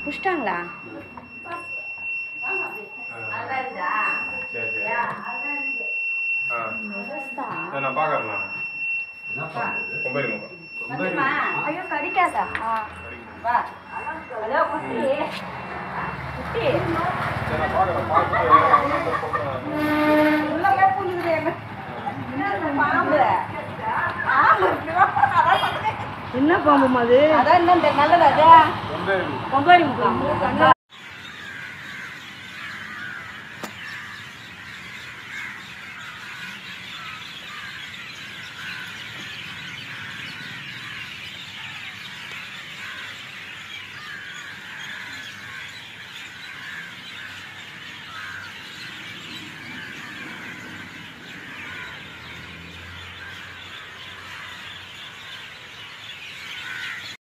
புஷ்டாங்களா சரி சரி ஆ இதை நான் பார்க்குறேன் நான் என்ன பண்ணுறது கொம்பேரி முகம் ஐயோ கடிக்காதா வா ஹலோ குட்டி குட்டி சரி நான் பார்க்குறேன் பார்த்துட்டு சொல்கிறேன் உள்ளவே புழுகுது எங்க பாம்பு பாம்பு என்ன பாம்பு அது அதான் என்ன இந்த நல்லது அது கொம்பேரி கொம்பரி முகம்